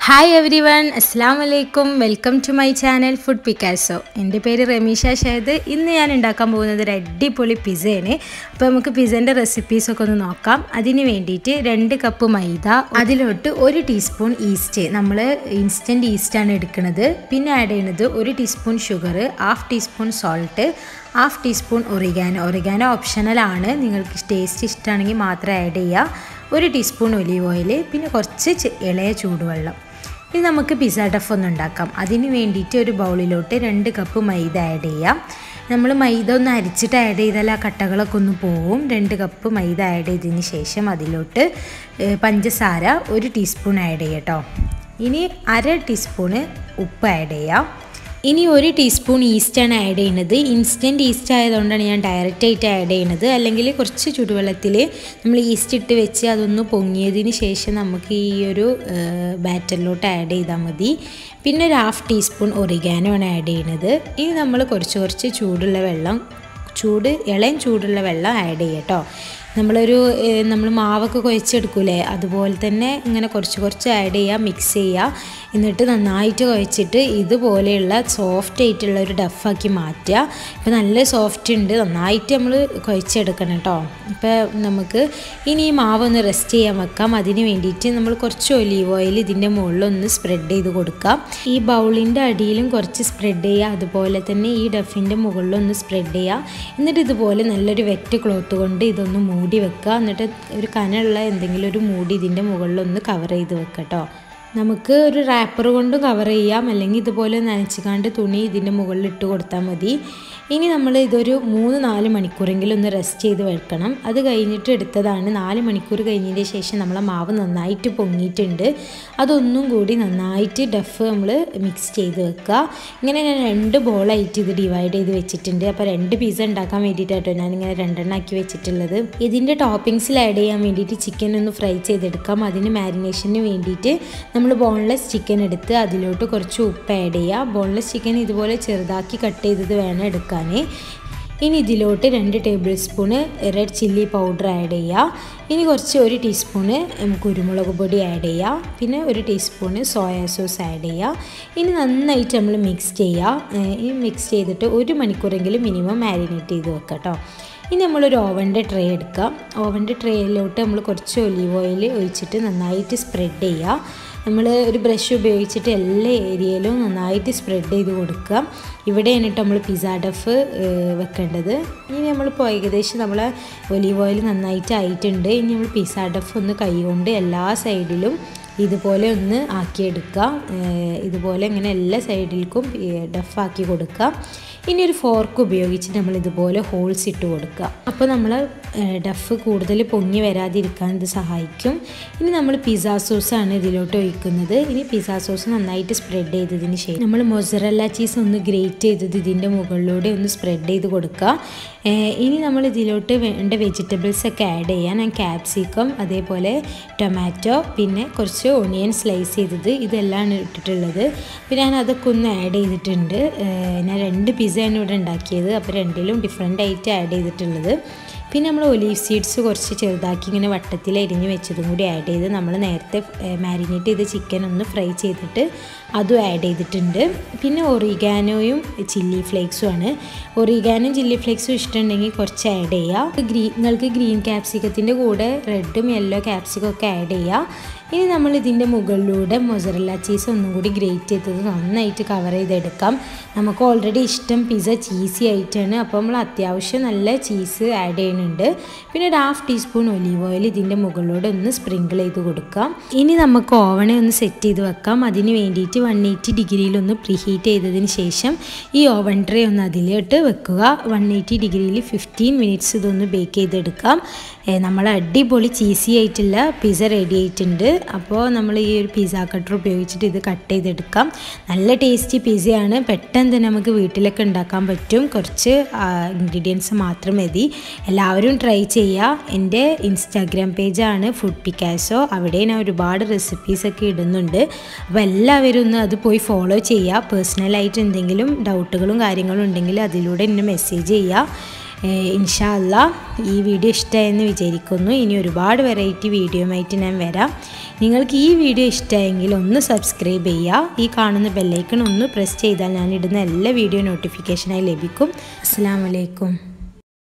hi every everyone അസ്സാം വലൈക്കും welcome to my channel food Picasso എൻ്റെ പേര് റമീഷ ഷാദ് ഇന്ന് ഞാൻ ഉണ്ടാക്കാൻ പോകുന്നത് ഒരു അടിപൊളി പിസയാണ് അപ്പോൾ നമുക്ക് പിസേൻ്റെ റെസിപ്പീസൊക്കെ ഒന്ന് നോക്കാം അതിന് വേണ്ടിയിട്ട് രണ്ട് കപ്പ് മൈദ അതിലോട്ട് ഒരു ടീസ്പൂൺ ഈസ്റ്റ് നമ്മൾ ഇൻസ്റ്റൻറ്റ് ഈസ്റ്റാണ് എടുക്കുന്നത് പിന്നെ ആഡ് ചെയ്യുന്നത് ഒരു teaspoon sugar half teaspoon salt half teaspoon oregano oregano ഓപ്ഷണലാണ് നിങ്ങൾക്ക് ടേസ്റ്റ് ഇഷ്ടമാണെങ്കിൽ മാത്രം ആഡ് ചെയ്യുക ഒരു ടീസ്പൂൺ ഒലീവ് ഓയിൽ പിന്നെ കുറച്ച് ചെ- ഇളയ ചൂടുവെള്ളം ഇനി നമുക്ക് പിസ്സ ഡഫ് ഒന്ന് ഉണ്ടാക്കാം അതിന് വേണ്ടിയിട്ട് ഒരു ബൗളിലോട്ട് രണ്ട് കപ്പ് മൈദ ആഡ് ചെയ്യാം നമ്മൾ മൈദ ഒന്ന് അരിച്ചിട്ട് ആഡ് ചെയ്താൽ ആ കട്ടകളൊക്കെ ഒന്ന് പോവും രണ്ട് കപ്പ് മൈദ ആഡ് ചെയ്തതിന് ശേഷം അതിലോട്ട് ഏഹ്, പഞ്ചസാര ഒരു ടീസ്പൂൺ ആഡ് ചെയ്യാം കേട്ടോ ഇനി അര ടീസ്പൂണ് ഉപ്പ് ആഡ് ചെയ്യാം ഇനി ഒരു ടീസ്പൂൺ ഈസ്റ്റാണ് ആഡ് ചെയ്യുന്നത് ഇൻസ്റ്റൻറ്റ് ഈസ്റ്റ് ആയതുകൊണ്ടാണ് ഞാൻ ഡയറക്റ്റ് ആയിട്ട് ആഡ് ചെയ്യുന്നത് അല്ലെങ്കിൽ കുറച്ച് ചുടുവെള്ളത്തിൽ നമ്മൾ ഈസ്റ്റ് ഇട്ട് വെച്ച് അതൊന്ന് പൊങ്ങിയതിന് ശേഷം നമുക്ക് ഈ ഒരു ബാറ്ററിലോട്ട് ആഡ് ചെയ്താൽ മതി പിന്നെ ഒരു ഹാഫ് ടീസ്പൂൺ ഒറിഗാനോ ആണ് ആഡ് ചെയ്യുന്നത് ഇനി നമ്മൾ കുറച്ച് കുറച്ച് ചൂടുള്ള വെള്ളം ചൂട് ഇളം ചൂടുള്ള വെള്ളം ആഡ് ചെയ്യുക കേട്ടോ നമ്മളൊരു ഏഹ്, നമ്മൾ മാവൊക്കെ കുഴച്ചെടുക്കൂലേ അതുപോലെ തന്നെ ഇങ്ങനെ കുറച്ച് കുറച്ച് ആഡ് ചെയ്യുക മിക്സ് ചെയ്യുക എന്നിട്ട് നന്നായിട്ട് കുഴച്ചിട്ട് ഇതുപോലെയുള്ള സോഫ്റ്റ് ആയിട്ടുള്ള ഒരു ഡഫാക്കി മാറ്റുക ഇപ്പം നല്ല സോഫ്റ്റ് ഉണ്ട് നന്നായിട്ട് നമ്മൾ കുഴച്ചെടുക്കണം കേട്ടോ ഇപ്പം നമുക്ക് ഇനി ഈ മാവ് ഒന്ന് റെസ്റ്റ് ചെയ്യാൻ വെക്കാം അതിന് വേണ്ടിയിട്ട് നമ്മൾ കുറച്ച് ഒലീവ് ഓയിൽ ഇതിൻ്റെ മുകളിൽ ഒന്ന് സ്പ്രെഡ് ചെയ്ത് കൊടുക്കാം ഈ ബൗളിൻ്റെ അടിയിലും കുറച്ച് സ്പ്രെഡ് ചെയ്യുക അതുപോലെ തന്നെ ഈ ഡഫിൻ്റെ മുകളിലും ഒന്ന് സ്പ്രെഡ് ചെയ്യുക എന്നിട്ട് ഇതുപോലെ നല്ലൊരു വെറ്റ് ക്ലോത്ത് കൊണ്ട് ഇതൊന്ന് മൂടി വെക്കുക എന്നിട്ട് ഒരു കനമുള്ള എന്തെങ്കിലും ഒരു മൂടി ഇതിൻ്റെ മുകളിലൊന്ന് കവർ ചെയ്ത് വെക്കുക കേട്ടോ നമുക്ക് ഒരു റാപ്പർ കൊണ്ട് കവർ ചെയ്യാം അല്ലെങ്കിൽ ഇതുപോലെ നനച്ചുകാണ്ട് തുണി ഇതിൻ്റെ മുകളിൽ ഇട്ട് കൊടുത്താൽ മതി ഇനി നമ്മൾ ഇതൊരു മൂന്ന് നാല് മണിക്കൂറെങ്കിലും ഒന്ന് റെസ്റ്റ് ചെയ്ത് വെക്കണം അത് കഴിഞ്ഞിട്ട് എടുത്തതാണ് നാല് മണിക്കൂർ കഴിഞ്ഞതിന് ശേഷം നമ്മളെ മാവ് നന്നായിട്ട് പൊങ്ങിയിട്ടുണ്ട് അതൊന്നും കൂടി നന്നായിട്ട് ഡഫ് നമ്മൾ മിക്സ് ചെയ്ത് വെക്കുക ഇങ്ങനെ ഞാൻ രണ്ട് ബോളായിട്ട് ഇത് ഡിവൈഡ് ചെയ്ത് വെച്ചിട്ടുണ്ട് അപ്പോൾ രണ്ട് പീസ ഉണ്ടാക്കാൻ വേണ്ടിയിട്ടാട്ടോ ഞാനിങ്ങനെ രണ്ടെണ്ണം ആക്കി വെച്ചിട്ടുള്ളത് ഇതിൻ്റെ ടോപ്പിങ്സിൽ ആഡ് ചെയ്യാൻ വേണ്ടിയിട്ട് ചിക്കൻ ഒന്ന് ഫ്രൈ ചെയ്തെടുക്കാം അതിന് മാരിനേഷന് വേണ്ടിയിട്ട് നമ്മൾ ബോൺലെസ് ചിക്കൻ എടുത്ത് അതിലോട്ട് കുറച്ച് ഉപ്പ് ആഡ് ചെയ്യുക ബോൺലെസ് ചിക്കൻ ഇതുപോലെ ചെറുതാക്കി കട്ട് ചെയ്തത് വേണം എടുക്കാൻ ഇനി ഇതിലോട്ട് രണ്ട് tablespoon red chilli powder add ചെയ്യുക ഇനി കുറച്ച് ഒരു ടീസ്പൂണ് ഉം, കുരുമുളക് പൊടി ആഡ് ചെയ്യുക പിന്നെ ഒരു ടീസ്പൂണ് സോയാ സോസ് ആഡ് ചെയ്യുക ഇനി നന്നായിട്ട് നമ്മൾ മിക്സ് ചെയ്യുക ഏഹ്, ഈ മിക്സ് ചെയ്തിട്ട് ഒരു മണിക്കൂറെങ്കിലും മിനിമം മാരിനേറ്റ് ചെയ്ത് വെക്കുക കേട്ടോ ഇനി നമ്മളൊരു ഓവൻ്റെ ട്രേ എടുക്കാം ഓവൻ്റെ ട്രേയിലോട്ട് നമ്മൾ കുറച്ച് ഒലീവ് ഓയിൽ ഒഴിച്ചിട്ട് നന്നായിട്ട് സ്പ്രെഡ് ചെയ്യുക നമ്മൾ ഒരു ബ്രഷ് ഉപയോഗിച്ചിട്ട് എല്ലാ ഏരിയയിലും നന്നായിട്ട് സ്പ്രെഡ് ചെയ്ത് കൊടുക്കുക ഇവിടെയാണ് കേട്ടോ നമ്മൾ പിസ്സ ഡഫ് വെക്കേണ്ടത് ഇനി നമ്മളിപ്പോൾ ഏകദേശം നമ്മളെ ഒലീവ് ഓയിൽ നന്നായിട്ട് ആയിട്ടുണ്ട് ഇനി നമ്മൾ പിസ്സ ഡഫ് ഒന്ന് കൈകൊണ്ട് എല്ലാ സൈഡിലും ഇതുപോലെ ഒന്ന് ആക്കിയെടുക്കുക ഏഹ് ഇതുപോലെ ഇങ്ങനെ എല്ലാ സൈഡിലേക്കും ഡഫാക്കി കൊടുക്കുക ഇനി ഒരു ഫോർക്ക് ഉപയോഗിച്ച് നമ്മൾ ഇതുപോലെ ഹോൾസ് ഇട്ട് കൊടുക്കുക അപ്പോൾ നമ്മൾ ഡഫ് കൂടുതൽ പൊങ്ങി വരാതിരിക്കാൻ ഇത് സഹായിക്കും ഇനി നമ്മൾ പിസ്സ സോസാണ് ഇതിലോട്ട് ഒഴിക്കുന്നത് ഇനി പിസ്സ സോസ് നന്നായിട്ട് സ്പ്രെഡ് ചെയ്തതിന് ശേഷം നമ്മൾ മൊസറല്ല ചീസ് ഒന്ന് ഗ്രേറ്റ് ചെയ്തത് ഇതിൻ്റെ മുകളിലൂടെ ഒന്ന് സ്പ്രെഡ് ചെയ്ത് കൊടുക്കുക ഏഹ് ഇനി നമ്മൾ ഇതിലോട്ട് വേണ്ട വെജിറ്റബിൾസ് ഒക്കെ ആഡ് ചെയ്യാൻ ഞാൻ ക്യാപ്സിക്കം അതേപോലെ ടൊമാറ്റോ പിന്നെ കുറച്ച് ഒണിയൻ സ്ലൈസ് ചെയ്തത് ഇതെല്ലാം ഇട്ടിട്ടുള്ളത് പിന്നെ ഞാൻ അതൊക്കെ ഒന്ന് ആഡ് ചെയ്തിട്ടുണ്ട് ഏഹ് ഞാൻ രണ്ട് പിസ്സയാണ് ഇവിടെ ഉണ്ടാക്കിയത് അപ്പോൾ രണ്ടിലും ഡിഫറെൻ്റ് ആയിട്ട് ആഡ് ചെയ്തിട്ടുള്ളത് പിന്നെ നമ്മൾ ഒലീവ് സീഡ്സ് കുറച്ച് ചെറുതാക്കി ഇങ്ങനെ വട്ടത്തിൽ എരിഞ്ഞ് വെച്ചതും കൂടി ആഡ് ചെയ്ത് നമ്മൾ നേരത്തെ മാരിനേറ്റ് ചെയ്ത ചിക്കൻ ഒന്ന് ഫ്രൈ ചെയ്തിട്ട് അതും ആഡ് ചെയ്തിട്ടുണ്ട് പിന്നെ ഒറിഗാനോയും ചില്ലി ഫ്ലേക്സും ആണ് ഒറിഗാനും ചില്ലി ഫ്ലേക്സും ഇഷ്ടമുണ്ടെങ്കിൽ കുറച്ച് ആഡ് ചെയ്യുക ഗ്രീൻ നിങ്ങൾക്ക് ഗ്രീൻ ക്യാപ്സിക്കത്തിൻ്റെ കൂടെ റെഡും യെല്ലോ ക്യാപ്സിക്കം ഒക്കെ ആഡ് ചെയ്യുക ഇനി നമ്മൾ ഇതിൻ്റെ മുകളിലൂടെ മൊസറല്ല ചീസ് ഒന്നും കൂടി ഗ്രേറ്റ് ചെയ്തത് നന്നായിട്ട് കവർ ചെയ്തെടുക്കാം നമുക്ക് ഓൾറെഡി ഇഷ്ടം പിസ്സ ചീസി ആയിട്ടാണ് അപ്പോൾ നമ്മൾ അത്യാവശ്യം നല്ല ചീസ് ആഡ് ചെയ്യുന്നുണ്ട് പിന്നെ ഒരു ഹാഫ് ടീസ്പൂൺ ഒലീവ് ഓയിൽ ഇതിൻ്റെ മുകളിലൂടെ ഒന്ന് സ്പ്രിങ്കിൾ ചെയ്ത് കൊടുക്കാം ഇനി നമുക്ക് ഓവനെ ഒന്ന് സെറ്റ് ചെയ്ത് വെക്കാം അതിന് വേണ്ടിയിട്ട് വൺ എയ്റ്റി ഡിഗ്രിയിൽ ഒന്ന് പ്രീഹീറ്റ് ചെയ്തതിന് ശേഷം ഈ ഓവൻ ട്രേ ഒന്ന് അതിലോട്ട് വെക്കുക വൺ എയ്റ്റി ഡിഗ്രിയിൽ ഫിഫ്റ്റീൻ മിനിറ്റ്സ് ഇതൊന്ന് ബേക്ക് ചെയ്തെടുക്കാം ഏഹ് നമ്മൾ അടിപൊളി ചീസി ആയിട്ടുള്ള പിസ്സ റെഡി ആയിട്ടുണ്ട് അപ്പോൾ നമ്മൾ ഈ ഒരു പിസ്സ കട്ടർ ഉപയോഗിച്ചിട്ട് ഇത് കട്ട് ചെയ്തെടുക്കാം നല്ല ടേസ്റ്റി പിസ്സയാണ് പെട്ടെന്ന് തന്നെ നമുക്ക് വീട്ടിലൊക്കെ ഉണ്ടാക്കാൻ പറ്റും കുറച്ച് ഇൻഗ്രീഡിയൻസ് മാത്രം മതി എല്ലാവരും ട്രൈ ചെയ്യുക എൻ്റെ ഇൻസ്റ്റാഗ്രാം പേജാണ് ഫുഡ് പിക്കാസോ അവിടെ ഞാൻ ഒരുപാട് റെസിപ്പീസൊക്കെ ഇടുന്നുണ്ട് അപ്പോൾ എല്ലാവരും ഒന്ന് അത് പോയി ഫോളോ ചെയ്യുക പേഴ്സണലായിട്ട് എന്തെങ്കിലും ഡൗട്ടുകളും കാര്യങ്ങളും ഉണ്ടെങ്കിൽ അതിലൂടെ എന്നെ മെസ്സേജ് ചെയ്യുക ഇൻഷാ അല്ലാ ഈ വീഡിയോ ഇഷ്ടമായെന്ന് വിചാരിക്കുന്നു ഇനി ഒരുപാട് വെറൈറ്റി വീഡിയോയുമായിട്ട് ഞാൻ വരാം നിങ്ങൾക്ക് ഈ വീഡിയോ ഇഷ്ടമായെങ്കിൽ ഒന്ന് സബ്സ്ക്രൈബ് ചെയ്യുക ഈ കാണുന്ന ബെല്ലൈക്കൺ ഒന്ന് പ്രസ് ചെയ്താൽ ഞാൻ ഇടുന്ന എല്ലാ വീഡിയോ നോട്ടിഫിക്കേഷനായി ലഭിക്കും അസ്സാം വലൈക്കും